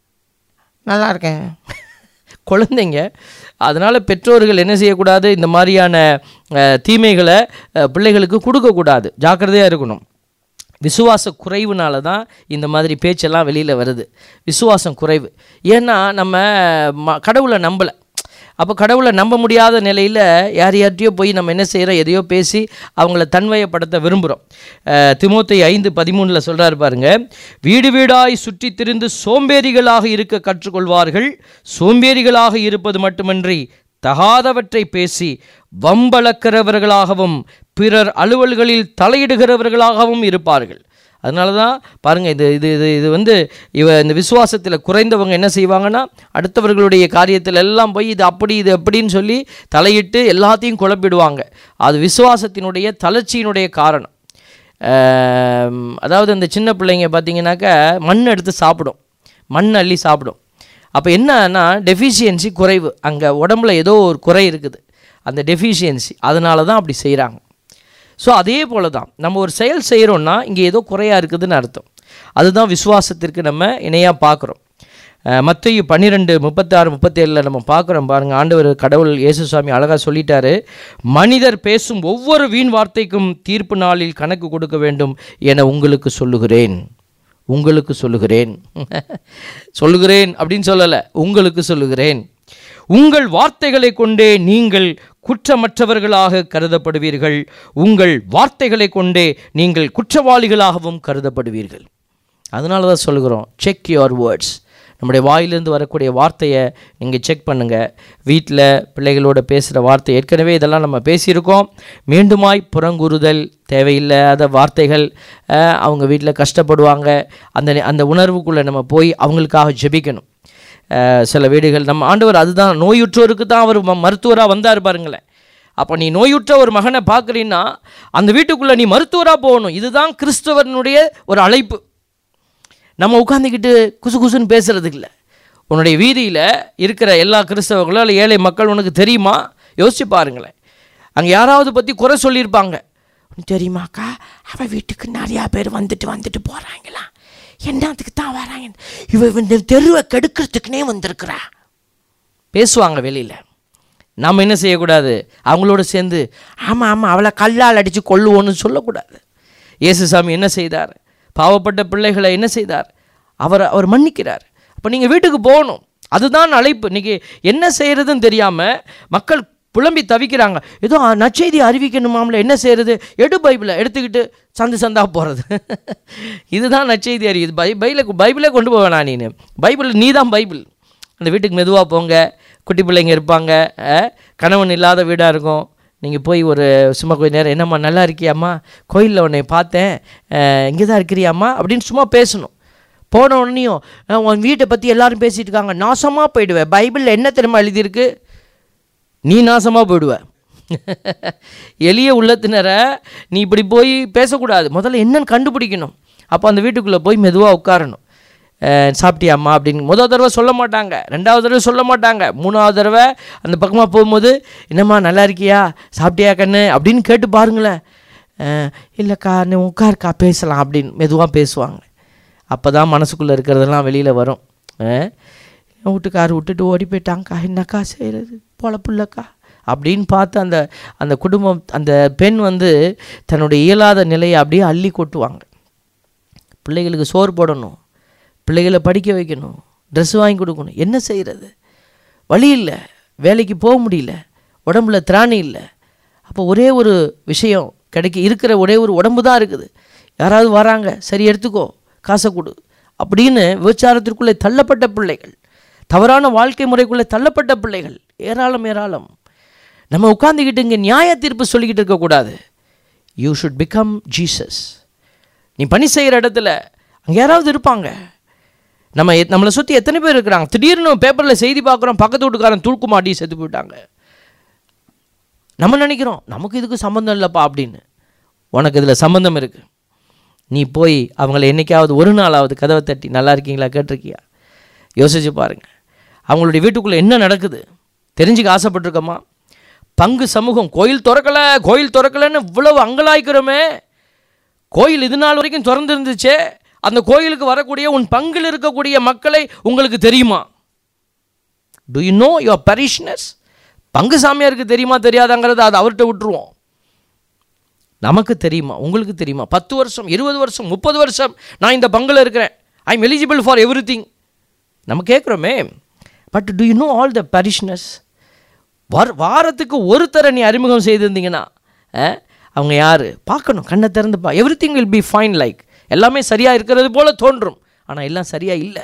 நல்லா இருக்கேன் குழந்தைங்க அதனால் பெற்றோர்கள் என்ன செய்யக்கூடாது இந்த மாதிரியான அஹ், தீமைகளை அஹ், பிள்ளைகளுக்கு கொடுக்கக்கூடாது ஜாக்கிரதையாக இருக்கணும் விசுவாச குறைவுனால தான் இந்த மாதிரி பேச்செல்லாம் வெளியில் வருது விசுவாசம் குறைவு ஏன்னா நம்ம ம கடவுளை நம்பலை அப்போ கடவுளை நம்ப முடியாத நிலையில் யார் யார்கிட்டயோ போய் நம்ம என்ன செய்கிறோம் எதையோ பேசி அவங்கள தன்வயப்படுத்த விரும்புகிறோம் திமோத்தை ஐந்து பதிமூணில் சொல்கிறாரு பாருங்க வீடு வீடாய் சுற்றி திரிந்து சோம்பேறிகளாக இருக்க கற்றுக்கொள்வார்கள் சோம்பேறிகளாக இருப்பது மட்டுமன்றி தகாதவற்றை பேசி வம்பளக்கிறவர்களாகவும் பிறர் அலுவல்களில் தலையிடுகிறவர்களாகவும் இருப்பார்கள் அதனால தான் பாருங்கள் இது இது இது இது வந்து இவ இந்த விசுவாசத்தில் குறைந்தவங்க என்ன செய்வாங்கன்னா அடுத்தவர்களுடைய காரியத்தில் எல்லாம் போய் இது அப்படி இது எப்படின்னு சொல்லி தலையிட்டு எல்லாத்தையும் குழப்பிடுவாங்க அது விசுவாசத்தினுடைய தளர்ச்சியினுடைய காரணம் ஆம், அதாவது அந்த சின்ன பிள்ளைங்க பார்த்தீங்கன்னாக்கா மண் எடுத்து சாப்பிடும் மண் அள்ளி சாப்பிடும் அப்போ என்னன்னா டெஃபிஷியன்சி குறைவு அங்கே உடம்புல ஏதோ ஒரு குறை இருக்குது அந்த டெஃபிஷியன்சி அதனால தான் அப்படி செய்கிறாங்க ஸோ அதே போல தான் நம்ம ஒரு செயல் செய்கிறோன்னா இங்கே ஏதோ குறையாக இருக்குதுன்னு அர்த்தம் அதுதான் விசுவாசத்திற்கு நம்ம இணையாக பார்க்குறோம் மத்திய பன்னிரெண்டு முப்பத்தாறு முப்பத்தேழில் நம்ம பார்க்குறோம் பாருங்கள் ஆண்டவர் கடவுள் இயேசுசாமி அழகாக சொல்லிட்டாரு மனிதர் பேசும் ஒவ்வொரு வீண் வார்த்தைக்கும் தீர்ப்பு நாளில் கணக்கு கொடுக்க வேண்டும் என உங்களுக்கு சொல்லுகிறேன் உங்களுக்கு சொல்லுகிறேன் சொல்லுகிறேன் அப்படின்னு சொல்லலை உங்களுக்கு சொல்லுகிறேன் உங்கள் வார்த்தைகளை கொண்டே நீங்கள் குற்றமற்றவர்களாக கருதப்படுவீர்கள் உங்கள் வார்த்தைகளை கொண்டே நீங்கள் குற்றவாளிகளாகவும் கருதப்படுவீர்கள் அதனால தான் சொல்லுகிறோம் செக் யுவர் வேர்ட்ஸ் நம்முடைய வாயிலிருந்து வரக்கூடிய வார்த்தையை நீங்கள் செக் பண்ணுங்கள் வீட்டில் பிள்ளைகளோட பேசுகிற வார்த்தை ஏற்கனவே இதெல்லாம் நம்ம பேசியிருக்கோம் மீண்டுமாய் புறங்கூறுதல் தேவையில்லாத வார்த்தைகள் அஹ், அவங்க வீட்டில் கஷ்டப்படுவாங்க அந்த அந்த உணர்வுக்குள்ளே நம்ம போய் அவங்களுக்காக ஜெபிக்கணும் அஹ், சில வீடுகள் நம்ம ஆண்டவர் அதுதான் நோயுற்றோருக்கு தான் அவர் மருத்துவராக வந்தார் பாருங்களேன் அப்போ நீ நோயுற்ற ஒரு மகனை பார்க்குறீன்னா அந்த வீட்டுக்குள்ளே நீ மருத்துவராக போகணும் இதுதான் கிறிஸ்தவனுடைய ஒரு அழைப்பு நம்ம உட்காந்துக்கிட்டு குசு குசுன்னு பேசுறதுக்கு இல்லை உன்னுடைய வீதியில் இருக்கிற எல்லா கிறிஸ்தவர்களும் இல்லை ஏழை மக்கள் உனக்கு தெரியுமா யோசிச்சு பாருங்களேன் அங்கே யாராவது பற்றி குறை சொல்லியிருப்பாங்க உனக்கு தெரியுமாக்கா அவள் வீட்டுக்கு நிறையா பேர் வந்துட்டு வந்துட்டு போகிறாங்களாம் என்னத்துக்கு தான் வராங்க இவ இந்த தெருவை கெடுக்கிறதுக்குனே வந்திருக்கிறா பேசுவாங்க வெளியில் நாம் என்ன செய்யக்கூடாது அவங்களோட சேர்ந்து ஆமாம் ஆமாம் அவளை கல்லால் அடித்து கொள்ளுவோன்னு சொல்லக்கூடாது இயேசுசாமி என்ன செய்தார் பாவப்பட்ட பிள்ளைகளை என்ன செய்தார் அவர் அவர் மன்னிக்கிறார் அப்போ நீங்கள் வீட்டுக்கு போகணும் அதுதான் அழைப்பு இன்னைக்கு என்ன செய்கிறதுன்னு தெரியாமல் மக்கள் புலம்பி தவிக்கிறாங்க ஏதோ நற்செய்தி அறிவிக்கணுமாம்ல என்ன செய்கிறது எடு பைபிளை எடுத்துக்கிட்டு சந்து சந்தா போகிறது இதுதான் நற்செய்தி அறிவிது பை பைபிளை பைபிளே கொண்டு போக வேணாம் நீனு பைபிள் நீ தான் பைபிள் அந்த வீட்டுக்கு மெதுவாக போங்க குட்டி பிள்ளைங்க இருப்பாங்க அஹ், கணவன் இல்லாத வீடாக இருக்கும் நீங்கள் போய் ஒரு சும்மா கொஞ்ச நேரம் என்னம்மா நல்லா இருக்கியாம்மா கோயிலில் உன்னை பார்த்தேன் இங்கே தான் இருக்கிறியாம்மா அப்படின்னு சும்மா பேசணும் போன உடனேயும் அஹ், உன் வீட்டை பற்றி எல்லாரும் பேசிட்டு இருக்காங்க நாசமாக போயிடுவேன் பைபிளில் என்ன தெரியுமா எழுதியிருக்கு நீ நாசமாக போயிடுவ எளிய உள்ளத்தினரை நீ இப்படி போய் பேசக்கூடாது முதல்ல என்னன்னு கண்டுபிடிக்கணும் அப்போ அந்த வீட்டுக்குள்ளே போய் மெதுவாக உட்காரணும் அஹ், சாப்பிட்டியாம்மா அப்படின்னு முதல் தடவை சொல்ல மாட்டாங்க ரெண்டாவது தடவை சொல்ல மாட்டாங்க மூணாவது தடவை அந்த பக்கமாக போகும்போது என்னம்மா நல்லா இருக்கியா சாப்பிட்டியா கண்ணு அப்படின்னு கேட்டு பாருங்களேன் அஹ், இல்லைக்கா நீ உட்காருக்கா பேசலாம் அப்படின்னு மெதுவாக பேசுவாங்க அப்போ தான் மனசுக்குள்ளே இருக்கிறதெல்லாம் வெளியில் வரும் அஹ், என் வீட்டுக்காரர் விட்டுட்டு ஓடி போயிட்டாங்கக்கா என்னக்கா செய்கிறது பொழப்புள்ளக்கா அப்படின்னு பார்த்து அந்த அந்த குடும்பம் அந்த பெண் வந்து தன்னுடைய இயலாத நிலையை அப்படியே அள்ளி கொட்டுவாங்க பிள்ளைகளுக்கு சோறு போடணும் பிள்ளைகளை படிக்க வைக்கணும் ட்ரெஸ் வாங்கி கொடுக்கணும் என்ன செய்கிறது வழி இல்லை வேலைக்கு போக முடியல உடம்புல திராணி இல்லை அப்போ ஒரே ஒரு விஷயம் கிடைக்க இருக்கிற ஒரே ஒரு உடம்பு தான் இருக்குது யாராவது வராங்க சரி எடுத்துக்கோ காசை கொடு அப்படின்னு விபச்சாரத்திற்குள்ளே தள்ளப்பட்ட பிள்ளைகள் தவறான வாழ்க்கை முறைக்குள்ளே தள்ளப்பட்ட பிள்ளைகள் ஏராளம் ஏராளம் நம்ம உட்காந்துக்கிட்டு இங்கே நியாய தீர்ப்பு சொல்லிக்கிட்டு இருக்கக்கூடாது யூ ஷுட் பிகம் ஜீசஸ் நீ பணி செய்கிற இடத்துல அங்கே யாராவது இருப்பாங்க நம்ம எத்- நம்மளை சுற்றி எத்தனை பேர் இருக்கிறாங்க திடீர்னு பேப்பரில் செய்தி பார்க்குறோம் பக்கத்து வீட்டுக்காரன் தூக்கு மாட்டி செத்து போயிட்டாங்க நம்ம நினைக்கிறோம் நமக்கு இதுக்கு சம்மந்தம் இல்லைப்பா அப்படின்னு உனக்கு இதில் சம்மந்தம் இருக்குது நீ போய் அவங்கள என்னைக்காவது ஒரு நாளாவது கதவை தட்டி நல்லா இருக்கீங்களா கேட்டிருக்கியா யோசிச்சு பாருங்க அவங்களுடைய வீட்டுக்குள்ளே என்ன நடக்குது தெரிஞ்சுக்க ஆசைப்பட்டிருக்கோமா பங்கு சமூகம் கோயில் திறக்கலை கோயில் திறக்கலைன்னு இவ்வளவு அங்கலாய்க்கிறோமே கோயில் இது நாள் வரைக்கும் திறந்து இருந்துச்சே அந்த கோயிலுக்கு வரக்கூடிய உன் பங்கில் இருக்கக்கூடிய மக்களை உங்களுக்கு தெரியுமா do you know your parishioners பங்கு சாமியாருக்கு தெரியுமா தெரியாதாங்கிறத அதை அவர்கிட்ட விட்டுருவோம் நமக்கு தெரியுமா உங்களுக்கு தெரியுமா பத்து வருஷம் இருபது வருஷம் முப்பது வருஷம் நான் இந்த பங்கில் இருக்கிறேன் I am eligible for everything நம்ம கேட்குறோமே but do you know all the parishioners வார வாரத்துக்கு ஒருத்தரை நீ அறிமுகம் செய்திருந்தீங்கன்னா அஹ், அவங்க யார் பார்க்கணும் கண்ணை திறந்து பா everything will be fine like எல்லாமே சரியாக இருக்கிறது போல தோன்றும் ஆனால் எல்லாம் சரியாக இல்லை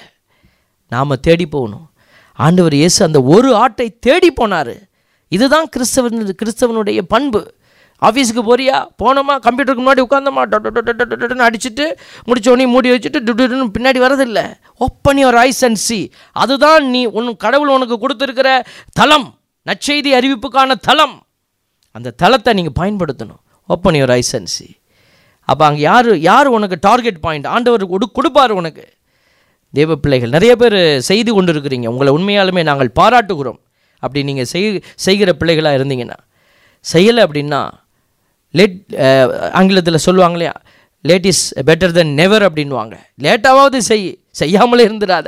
நாம் தேடி போகணும் ஆண்டவர் இயேசு அந்த ஒரு ஆட்டை தேடி போனார் இதுதான் கிறிஸ்தவன் கிறிஸ்தவனுடைய பண்பு ஆஃபீஸுக்கு போறியா போனோமா கம்ப்யூட்டருக்கு முன்னாடி உட்காந்தோமா டொன்னு அடிச்சுட்டு முடிச்சோடனே மூடி வச்சுட்டு டுடுன்னு பின்னாடி வரதில்லை open your eyes and see அதுதான் நீ உன் கடவுள் உனக்கு கொடுத்துருக்கிற தளம் நற்செய்தி அறிவிப்புக்கான தளம் அந்த தளத்தை நீங்கள் பயன்படுத்தணும் open your eyes and see அப்போ அங்கே யார் யார் உனக்கு டார்கெட் பாயிண்ட் ஆண்டவர் கொடு கொடுப்பார் உனக்கு தேவ பிள்ளைகள் நிறைய பேர் செய்து கொண்டு இருக்கிறீங்க உங்களை உண்மையாலுமே நாங்கள் பாராட்டுகிறோம் அப்படி நீங்கள் செய் செய்கிற பிள்ளைகளாக இருந்தீங்கன்னா செய்யலை அப்படின்னா லேட் ஆங்கிலத்தில் சொல்லுவாங்க இல்லையா late is better than never அப்படின்வாங்க லேட்டாவது செய் செய்யாமலே இருந்துடாத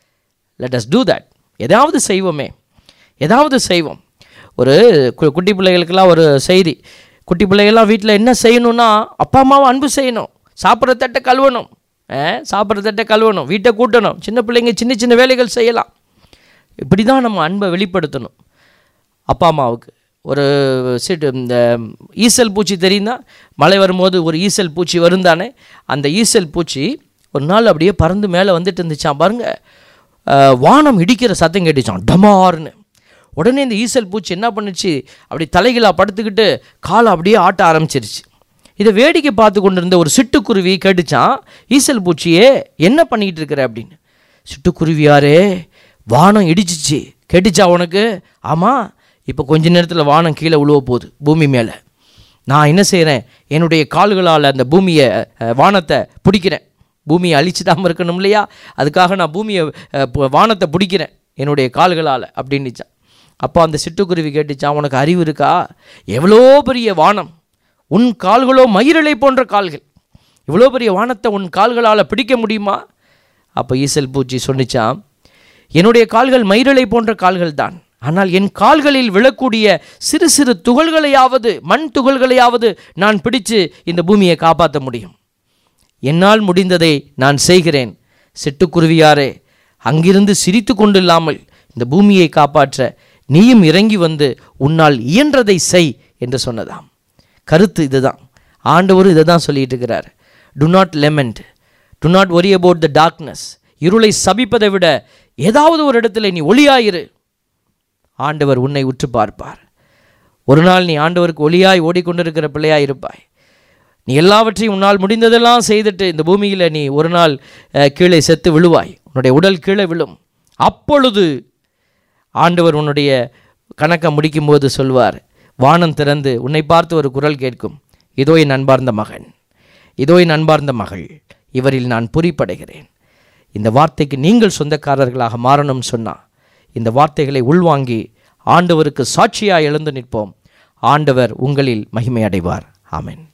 லெட் அஸ் டூ தட் எதாவது செய்வோமே ஏதாவது செய்வோம் ஒரு கு- குட்டி பிள்ளைகளுக்கெல்லாம் ஒரு செய்தி குட்டி பிள்ளைகள்லாம் வீட்டில் என்ன செய்யணும்னா அப்பா அம்மாவை அன்பு செய்யணும் சாப்பிட்ற தட்டை கழுவணும் அஹ், சாப்பிட்ற தட்டை கழுவணும் வீட்டை கூட்டணும் சின்ன பிள்ளைங்க சின்ன சின்ன வேலைகள் செய்யலாம் இப்படி தான் நம்ம அன்பை வெளிப்படுத்தணும் அப்பா அம்மாவுக்கு ஒரு சிட்டு இந்த ஈசல் பூச்சி தெரியுந்தா மழை வரும்போது ஒரு ஈசல் பூச்சி வரும் தானே அந்த ஈசல் பூச்சி ஒரு நாள் அப்படியே பறந்து மேலே வந்துட்டு இருந்துச்சான் பாருங்க அஹ், வானம் இடிக்கிற சத்தம் கேட்டுச்சான் டமார்னு உடனே இந்த ஈசல் பூச்சி என்ன பண்ணுச்சு அப்படி தலைகளாக படுத்துக்கிட்டு காலை அப்படியே ஆட்ட ஆரம்பிச்சிருச்சு இதை வேடிக்கை பார்த்து கொண்டிருந்த ஒரு சிட்டுக்குருவி கேட்டுச்சான் ஈசல் பூச்சியே என்ன பண்ணிக்கிட்டு இருக்கிற அப்படின்னு சிட்டுக்குருவியாரே வானம் இடிச்சிச்சு கேட்டுச்சா உனக்கு ஆமாம் இப்போ கொஞ்ச நேரத்தில் வானம் கீழே விழுவ போகுது பூமி மேலே நான் என்ன செய்கிறேன் என்னுடைய கால்களால் அந்த பூமியை அஹ், வானத்தை பிடிக்கிறேன் பூமியை அழிச்சிடாமல் இருக்கணும் இல்லையா அதுக்காக நான் பூமியை அஹ், பு- வானத்தை பிடிக்கிறேன் என்னுடைய கால்களால் அப்படின்னுச்சான் அப்போ அந்த சிட்டுக்குருவி கேட்டுச்சான் உனக்கு அறிவு இருக்கா எவ்வளோ பெரிய வானம் உன் கால்களோ மயிரிழை போன்ற கால்கள் இவ்வளோ பெரிய வானத்தை உன் கால்களால் பிடிக்க முடியுமா அப்போ ஈசல் பூச்சி சொன்னிச்சான் என்னுடைய கால்கள் மயிரிழை போன்ற கால்கள் தான் ஆனால் என் கால்களில் விழக்கூடிய சிறு சிறு துகள்களையாவது மண் துகள்களையாவது நான் பிடிச்சு இந்த பூமியை காப்பாற்ற முடியும் என்னால் முடிந்ததை நான் செய்கிறேன் சிட்டுக்குருவியாரே அங்கிருந்து சிரித்து கொண்டில்லாமல் இந்த பூமியை காப்பாற்ற நீயும் இறங்கி வந்து உன்னால் இயன்றதை செய் என்று சொன்னதாம் கருத்து இதுதான் ஆண்டவர் இதை தான் சொல்லிட்டு இருக்கிறார் do not lament do not worry about the darkness இருளை சபிப்பதை விட ஏதாவது ஒரு இடத்துல நீ ஒளியாயிரு ஆண்டவர் உன்னை உற்று பார்ப்பார் ஒரு நாள் நீ ஆண்டவருக்கு ஒளியாய் ஓடிக்கொண்டிருக்கிற பிள்ளையாய் இருப்பாய் நீ எல்லாவற்றையும் உன்னால் முடிந்ததெல்லாம் செய்துட்டு இந்த பூமியில் நீ ஒரு நாள் அஹ், கீழே செத்து விழுவாய் உன்னுடைய உடல் கீழே விழும் அப்பொழுது ஆண்டவர் உன்னுடைய கணக்கை முடிக்கும்போது சொல்வார் வானம் திறந்து உன்னை பார்த்து ஒரு குரல் கேட்கும் இதோ என் அன்பார்ந்த மகன் இதோ என் அன்பார்ந்த மகள் இவரில் நான் புரிப்படைகிறேன் இந்த வார்த்தைக்கு நீங்கள் சொந்தக்காரர்களாக மாறணும் சொன்னா இந்த வார்த்தைகளை உள்வாங்கி ஆண்டவருக்கு சாட்சியாய் எழுந்து நிற்போம் ஆண்டவர் உங்களில் மகிமை அடைவார் ஆமென்